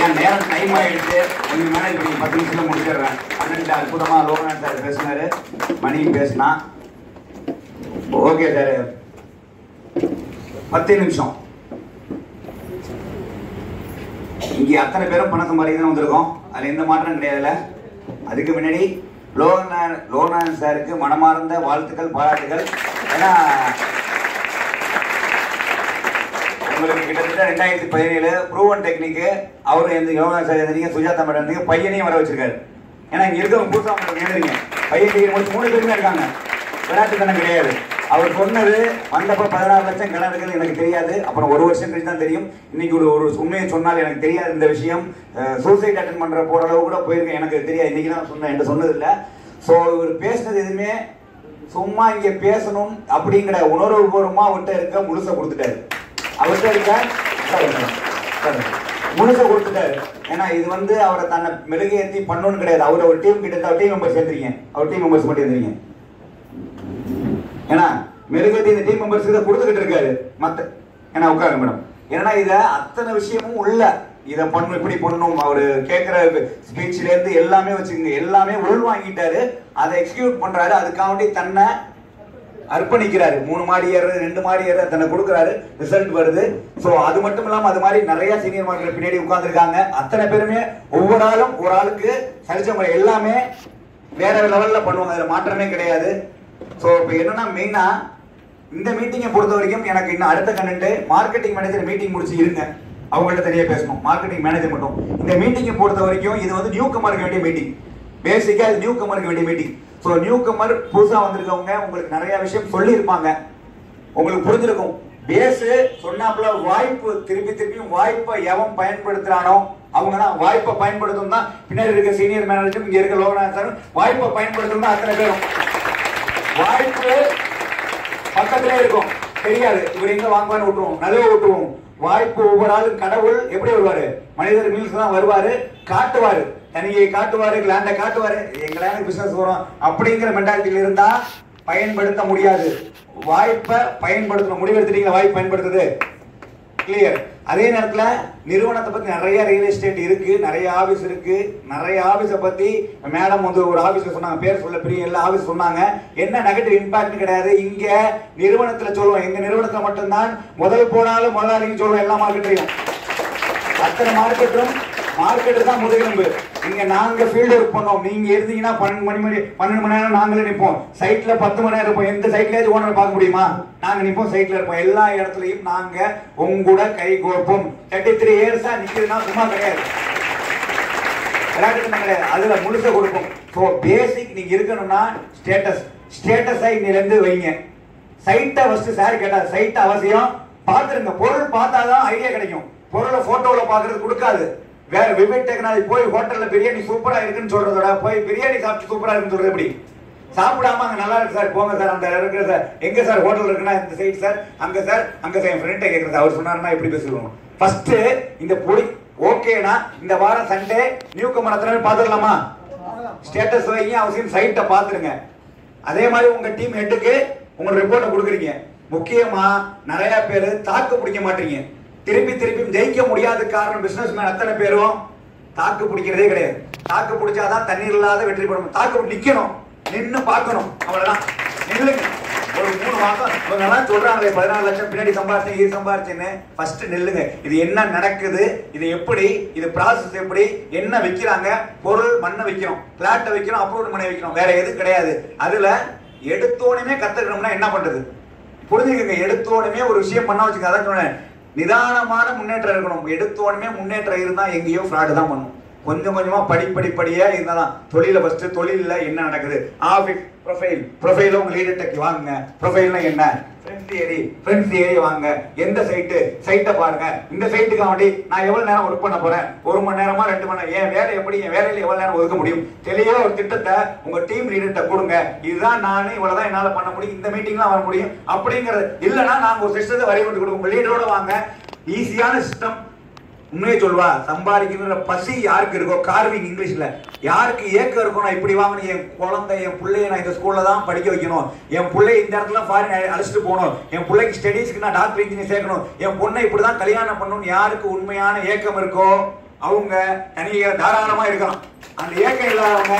ஏன் நேரம் டைம் ஆயிடுச்சு கொஞ்சம் மேனேஜ் பண்ணி பத்து நிமிஷத்துல முடிச்சிடுறேன் அண்ணன் அற்புதமா லோகநாத் சார் பேசினாரு மணி பேசினா ஓகே சார் பத்து நிமிஷம் இங்க அத்தனை பேரும் பணம் சம்பாதிக்க தான் வந்திருக்கோம் அதுல எந்த மாற்றம் கிடையாதுல்ல அதுக்கு முன்னாடி லோகநாத் லோகநாதன் சாருக்கு மனமார்ந்த வாழ்த்துக்கள் பாராட்டுகள் ஏன்னா உங்களுக்கு கிட்டத்தட்ட ரெண்டாயிரத்தி பதினேழு ப்ரூவன் டெக்னிக்கு அவரு எந்த யோகா சார் எழுதுறீங்க சுஜாதா மேடம் எழுதுறீங்க பையனையும் வர வச்சிருக்காரு ஏன்னா இங்க இருக்கவங்க புதுசா மேடம் எழுதுறீங்க பையன் டிகிரி முடிச்சு மூணு பேருமே இருக்காங்க விளையாட்டுத்தனம் கிடையாது அவர் சொன்னது வந்தப்ப பதினாறு லட்சம் கடன் இருக்குது எனக்கு தெரியாது அப்புறம் ஒரு வருஷம் கழிச்சு தான் தெரியும் இன்னைக்கு ஒரு ஒரு உண்மையை சொன்னால் எனக்கு தெரியாது இந்த விஷயம் சூசைட் அட்டன் பண்ற போற அளவு கூட போயிருக்கேன் எனக்கு தெரியாது இன்னைக்கு தான் சொன்னேன் என்கிட்ட சொன்னது இல்லை ஸோ இவர் பேசினது எதுவுமே சும்மா இங்க பேசணும் அப்படிங்கிற உணர்வு பூர்வமா அவர்கிட்ட இருக்க முழுச கொடுத்துட்டாரு அவர்கிட்ட இருக்க சார், சார், சார், முழுச கொடுத்துட்டாரு ஏன்னா இது வந்து அவரை தன்னை மெழுகேற்றி பண்ணணும்னு கிடையாது அவர் ஒரு டீம் கிட்ட அவர் டீம் மெம்பர்ஸ் சேர்த்துறீங்க அவர் டீம் மெம்பர்ஸ் மட்டும் எழுதுறீங்க ஏன்னா மெழுகேற்றி இந்த டீம் மெம்பர்ஸ்க்கு இதை கொடுத்துக்கிட்டு இருக்காரு மத்த ஏன்னா உட்காருங்க மேடம் ஏன்னா இத அத்தனை விஷயமும் உள்ள இதை பண்ணணும் இப்படி பண்ணணும் அவரு கேட்கிற ஸ்பீச்ல இருந்து எல்லாமே வச்சுக்கோங்க எல்லாமே உள் வாங்கிட்டாரு அதை எக்ஸிக்யூட் பண்றாரு அதுக்காண்டி தன்னை அர்ப்பணிக்கிறாரு மூணு மாடி ஏறுறது ரெண்டு மாடி ஏற தன்னை கொடுக்குறாரு ரிசல்ட் வருது சோ அது மட்டும் இல்லாம அது மாதிரி நிறைய சீனியர் மார்க்கெட் பின்னாடி உட்கார்ந்துருக்காங்க அத்தனை பேருமே ஒவ்வொரு ஆளும் ஒரு ஆளுக்கு சரிச்சவங்க எல்லாமே வேற லெவல்ல பண்ணுவாங்க அதுல மாற்றமே கிடையாது சோ இப்போ என்னன்னா மெயினா இந்த மீட்டிங்கை பொறுத்த வரைக்கும் எனக்கு இன்னும் அடுத்த கண்டென்ட் மார்க்கெட்டிங் மேனேஜர் மீட்டிங் முடிச்சு இருங்க அவங்கள்ட்ட தெரிய பேசணும் மார்க்கெட்டிங் மேனேஜர் மட்டும் இந்த மீட்டிங்கை பொறுத்த வரைக்கும் இது வந்து நியூ கமருக்கு வேண்டிய மீட்டிங் பேசிக்கா இது நியூ கமருக்கு வேண்டிய மீட்டிங் ஸோ நியூ கமர் புதுசா வந்திருக்கவங்க உங்களுக்கு நிறைய விஷயம் சொல்லியிருப்பாங்க உங்களுக்கு புரிஞ்சிருக்கும் பேஸ் சொன்னாப்புல வாய்ப்பு திருப்பி திருப்பியும் வாய்ப்பை எவன் பயன்படுத்துறானோ அவங்க தான் வாய்ப்பை பயன்படுத்தும் தான் பின்னாடி இருக்க சீனியர் மேனேஜரும் இங்க இருக்க லோகநாத் சாரும் வாய்ப்பை பயன்படுத்தும் தான் அத்தனை பேரும் வாய்ப்பு பக்கத்திலே இருக்கும் தெரியாது இவர் எங்க வாங்குவான்னு விட்டுருவோம் நடுவே விட்டுருவோம் வாய்ப்பு ஒவ்வொரு ஆளும் கடவுள் எப்படி வருவாரு மனிதர் மீல்ஸ் தான் வருவாரு காட்டுவாரு தனியை காட்டுவாரு லேண்டை காட்டுவாரு எங்க லேண்ட் பிசினஸ் வரும் அப்படிங்கிற மென்டாலிட்டியில இருந்தா பயன்படுத்த முடியாது வாய்ப்பை பயன்படுத்தணும் முடிவு எடுத்துட்டீங்களா வாய்ப்பு பயன்படுத்துது கிளியர் அதே நேரத்துல நிறுவனத்தை பத்தி நிறைய ரியல் எஸ்டேட் இருக்கு நிறைய ஆபீஸ் இருக்கு நிறைய ஆபீஸ பத்தி மேடம் வந்து ஒரு ஆபீஸ்ல சொன்னாங்க பேர் சொல்ல பெரிய எல்லா ஆபீஸ் சொன்னாங்க என்ன நெகட்டிவ் இம்பாக்ட் கிடையாது இங்க நிறுவனத்துல சொல்லுவோம் எங்க நிறுவனத்துல மட்டும்தான் முதல் போனாலும் முதலாளிக்கு சொல்லுவோம் எல்லா மார்க்கெட்டையும் அத்தனை மார்க்கெட்டும் மார்க்கெட்டு தான் முதுகெலும்பு இங்க நாங்க ஃபீல்டு ஒர்க் பண்ணோம் நீங்க இருந்தீங்கன்னா பன்னெண்டு மணி மணி பன்னெண்டு மணி நேரம் நாங்களே நிப்போம் சைட்ல பத்து மணி நேரம் இருப்போம் எந்த சைட்லயாச்சும் ஓனர் பார்க்க முடியுமா நாங்க நிப்போம் சைட்ல இருப்போம் எல்லா இடத்துலயும் நாங்க உங்க கூட கை கோர்ப்போம் தேர்ட்டி த்ரீ இயர்ஸா நிக்கிறதுனா சும்மா கிடையாது விளையாட்டுத்தனம் கிடையாது அதுல முழுச கொடுப்போம் ஸோ பேசிக் நீங்க இருக்கணும்னா ஸ்டேட்டஸ் ஸ்டேட்டஸை இன்னிலிருந்து வைங்க சைட்டை ஃபர்ஸ்ட் சார் கேட்டார் சைட் அவசியம் பார்த்துருங்க பொருள் பார்த்தாதான் ஐடியா கிடைக்கும் பொருளை போட்டோல பார்க்கறது கொடுக்காது வேற விவேக் டெக்னாலஜி போய் ஹோட்டல்ல பிரியாணி சூப்பரா இருக்குன்னு சொல்றதோட போய் பிரியாணி சாப்பிட்டு சூப்பரா இருக்குன்னு சொல்றது எப்படி சாப்பிடாம அங்க நல்லா இருக்கு சார் போங்க சார் அந்த இருக்கிற சார் எங்க சார் ஹோட்டல் இருக்குன்னா இந்த சைட் சார் அங்க சார் அங்க சார் என் ஃப்ரெண்ட்டை கேட்கறது அவர் சொன்னாருன்னா எப்படி பேசுவோம் ஃபர்ஸ்ட் இந்த பொடி ஓகேனா இந்த வாரம் சண்டே நியூ கமர் அத்தனை பேர் பார்த்துடலாமா ஸ்டேட்டஸ் வைங்க அவசியம் சைட்டை பார்த்துருங்க அதே மாதிரி உங்க டீம் ஹெட்டுக்கு உங்க ரிப்போர்ட்டை கொடுக்குறீங்க முக்கியமா நிறைய பேர் தாக்கு பிடிக்க மாட்டீங்க திருப்பி திருப்பி ஜெயிக்க முடியாத காரணம் பிசினஸ் மேன் அத்தனை பேரும் தாக்கு பிடிக்கிறதே கிடையாது தாக்கு பிடிச்சாதான் தண்ணீர் இல்லாத வெற்றி பெற முடியும் தாக்கு பிடி- நிக்கணும் நின்னு பார்க்கணும் அவ்வளவுதான் நில்லுங்க ஒரு மூணு மாசம் இவங்க எல்லாம் சொல்றாங்களே பதினாலு லட்சம் பின்னாடி சம்பாரிச்சேன் இது சம்பாரிச்சேன்னு ஃபர்ஸ்ட் நில்லுங்க இது என்ன நடக்குது இது எப்படி இது ப்ராசஸ் எப்படி என்ன விக்கிறாங்க பொருள் மண்ணை விற்கிறோம் பிளாட்டை விற்கிறோம் அப்ரூவ் மண்ணை விற்கிறோம் வேற எதுவும் கிடையாது அதுல எடுத்தோடனே கத்துக்கணும்னா என்ன பண்றது புரிஞ்சுக்கங்க எடுத்தோடனே ஒரு விஷயம் பண்ண வச்சுக்க அதான் சொன்னேன் நிதானமான முன்னேற்றம் இருக்கணும் எடுத்தோடனே முன்னேற்றம் இருந்தா எங்கேயோ ஃப்ராடு தான் பண்ணும் கொஞ்சம் கொஞ்சமா படிப்படிப்படியா இருந்தாதான் தொழில ஃபர்ஸ்ட் தொழில்ல என்ன நடக்குது ஆஃபீஸ் ப்ரொஃபைல் ப்ரொஃபைல உங்க லீடர் டெக் வாங்குங்க ப்ரொஃபைல்னா என்ன ஃப்ரெண்ட்ஸ் தியரி ஃப்ரெண்ட்ஸ் தியரி வாங்க எந்த சைட்டு சைட்டை பாருங்க இந்த சைட்டுக்கு வேண்டி நான் எவ்வளவு நேரம் ஒர்க் பண்ண போறேன் ஒரு மணி நேரமா ரெண்டு மணி நேரம் என் வேலை எப்படி என் வேலையில எவ்வளவு நேரம் ஒதுக்க முடியும் தெளிவா ஒரு திட்டத்தை உங்க டீம் லீடர்கிட்ட கொடுங்க இதுதான் நான் இவ்வளவுதான் என்னால பண்ண முடியும் இந்த மீட்டிங்லாம் வர முடியும் அப்படிங்கிறது இல்லைன்னா நாங்க ஒரு சிஸ்டத்தை வரி கொண்டு கொடுப்போம் உங்க லீடரோட வாங்க ஈஸியான சிஸ்டம் உண்மையை சொல்வா சம்பாதிக்கிற பசி யாருக்கு இருக்கோ கார்விங் இங்கிலீஷ்ல யாருக்கு ஏக்கம் இருக்கோ நான் இப்படி வாங்கணும் என் குழந்தை என் பிள்ளைய நான் இந்த ஸ்கூல்ல தான் படிக்க வைக்கணும் என் பிள்ளை இந்த இடத்துல ஃபாரின் அழைச்சிட்டு போகணும் என் பிள்ளைக்கு ஸ்டடீஸ்க்கு நான் டாக்டர் இன்ஜினியர் சேர்க்கணும் என் பொண்ணை இப்படி தான் கல்யாணம் பண்ணணும் யாருக்கு உண்மையான ஏக்கம் இருக்கோ அவங்க தனியா தாராளமா இருக்கலாம் அந்த ஏக்கம் இல்லாதவங்க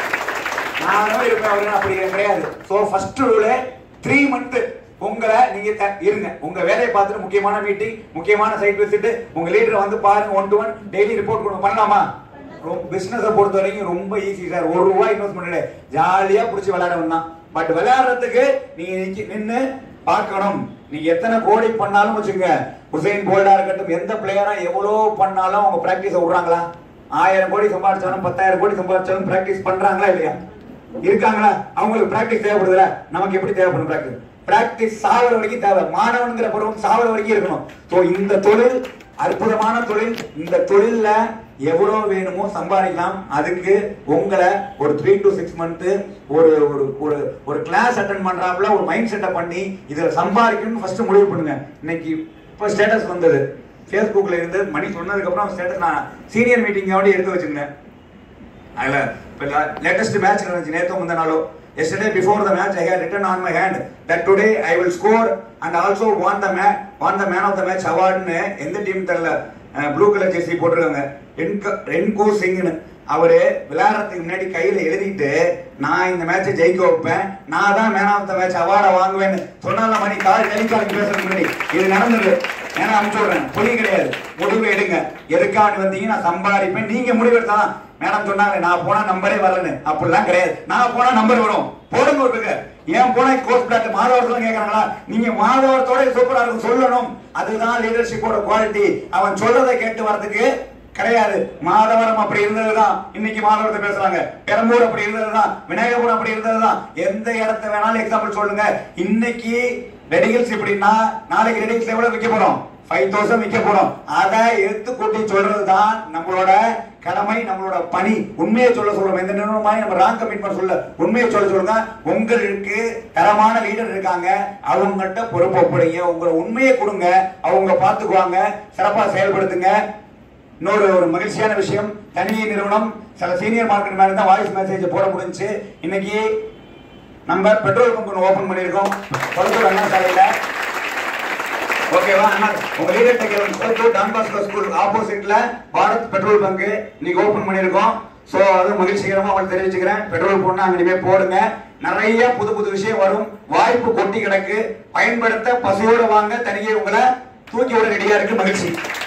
நானும் இருப்பேன் அவரு அப்படி கிடையாது so first rule three month உங்களை நீங்க த- இருங்க உங்க வேலையை பார்த்துட்டு முக்கியமான மீட்டிங் முக்கியமான சைட் விசிட் உங்க லீடர் வந்து பாருங்க one to one daily report கொடுங்க பண்ணலாமா ரொம்ப பிசினஸை பொறுத்த வரைக்கும் ரொம்ப ஈஸி சார் ஒரு ரூபாய் இன்வெஸ்ட்மெண்ட் ஜாலியா பிடிச்சி விளையாட வேண்டாம் பட் விளையாடுறதுக்கு நீங்க நிக்க- நின்னு பார்க்கணும் நீங்க எத்தனை கோடி பண்ணாலும் வச்சுங்க உசைன் போல்டா இருக்கட்டும் எந்த பிளேயரா எவ்வளவு பண்ணாலும் அவங்க பிராக்டிஸ விடுறாங்களா ஆயிரம் கோடி சம்பாதிச்சாலும் பத்தாயிரம் கோடி சம்பாதிச்சாலும் பிராக்டிஸ் பண்றாங்களா இல்லையா இருக்காங்களா அவங்களுக்கு பிராக்டிஸ் தேவைப்படுதுல நமக்கு எப்படி தேவைப்படும் பிராக்டிஸ் பிராக்டிஸ் சாவர வரைக்கும் தேவை மாணவன்கிற பருவம் சாவர வரைக்கும் இருக்கணும் ஸோ இந்த தொழில் அற்புதமான தொழில் இந்த தொழில்ல எவ்வளவு வேணுமோ சம்பாதிக்கலாம் அதுக்கு உங்களை ஒரு த்ரீ டு சிக்ஸ் மந்த் ஒரு ஒரு ஒரு ஒரு கிளாஸ் அட்டன் பண்றாப்புல ஒரு மைண்ட் செட்டப் பண்ணி இதுல சம்பாதிக்கணும்னு ஃபர்ஸ்ட் முடிவு பண்ணுங்க இன்னைக்கு இப்போ ஸ்டேட்டஸ் வந்தது ஃபேஸ்புக்ல இருந்து மணி சொன்னதுக்கு அப்புறம் ஸ்டேட்டஸ் நான் சீனியர் மீட்டிங் எடுத்து வச்சிருந்தேன் அதுல இப்போ லேட்டஸ்ட் மேட்ச் நடந்துச்சு நேத்து முந்தின நாளோ yesterday before the match i had written on my hand that today i will score and also won the man won the man of the match award னு எந்த டீம் தெரியல ப்ளூ கலர் ஜெர்சி போட்டிருக்காங்க ரென்கோ ரென்கோ சிங்னு அவரு விளையாடுறதுக்கு முன்னாடி கையில எழுதிட்டு நான் இந்த மேட்சை ஜெயிக்க வைப்பேன் நான் தான் மேன் ஆஃப் த மேட்ச் அவார்டை வாங்குவேன்னு சொன்னால மணி கால் டெலிகாலிங் பேசுறதுக்கு முன்னாடி இது நடந்தது ஏன்னா அனுப்பிச்சு விடுறேன் பொய் கிடையாது முடிவு எடுங்க எதுக்காக வந்தீங்க நான் சம்பாதிப்பேன் நீங்க முடிவு எடுத்தாதான் மேடம் சொன்னாங்க நான் போனா நம்பரே வரலன்னு அப்படிலாம் கிடையாது நான் போனா நம்பர் வரும் போடுங்க ஒரு பேருக்கு. ஏன் போனா கோர்ஸ் பிளாட் மாதவரத்துல கேக்குறாங்களா நீங்க மாதவரத்தோட சூப்பரா இருக்கும் சொல்லணும் அதுதான் லீடர்ஷிப்போட குவாலிட்டி அவன் சொல்றதை கேட்டு வரதுக்கு கிடையாது மாதவரம் அப்படி இருந்ததுதான் இன்னைக்கு மாதவரத்தை பேசுறாங்க பெரம்பூர் அப்படி இருந்ததுதான் விநாயகபுரம் அப்படி இருந்ததுதான் எந்த இடத்த வேணாலும் எக்ஸாம்பிள் சொல்லுங்க இன்னைக்கு ரெடிகல்ஸ் இப்படின்னா நாளைக்கு ரெடிகல்ஸ் எவ்வளவு விற்க போறோம் ஃபைவ் தௌசண்ட் விற்க போறோம் அதை எடுத்து கூட்டி சொல்றது தான் நம்மளோட கடமை நம்மளோட பணி உண்மையை சொல்ல சொல்றோம் எந்த நிறுவனமாய் நம்ம ராங் கமிட்மெண்ட் சொல்ல உண்மையை சொல்ல சொல்லுங்க உங்களுக்கு தரமான லீடர் இருக்காங்க அவங்ககிட்ட பொறுப்பு ஒப்படைங்க உங்களை உண்மையை கொடுங்க அவங்க பார்த்துக்குவாங்க சிறப்பா செயல்படுத்துங்க இன்னொரு ஒரு மகிழ்ச்சியான விஷயம் தனியார் நிறுவனம் சில சீனியர் மார்க்கெட் மேல தான் வாய்ஸ் மெசேஜ் போட முடிஞ்சுச்சு இன்னைக்கு நம்ம பெட்ரோல் பங்க் ஒன்று ஓபன் பண்ணியிருக்கோம் கொளத்தூர் அண்ணா சாலையில ஓகேவா அண்ணா உங்க லீடர் டெக்கர் கொளத்தூர் டான் பாஸ்கோ ஸ்கூல் ஆப்போசிட்ல பாரத் பெட்ரோல் பங்க் இன்னைக்கு ஓபன் பண்ணியிருக்கோம் சோ அது மகிழ்ச்சிகரமா உங்களுக்கு தெரிவிச்சுக்கிறேன் பெட்ரோல் போனா அங்க இனிமே போடுங்க நிறைய புது புது விஷயம் வரும் வாய்ப்பு கொட்டி கிடக்கு பயன்படுத்த பசியோட வாங்க தனியே உங்களை தூக்கி விட ரெடியா இருக்கு மகிழ்ச்சி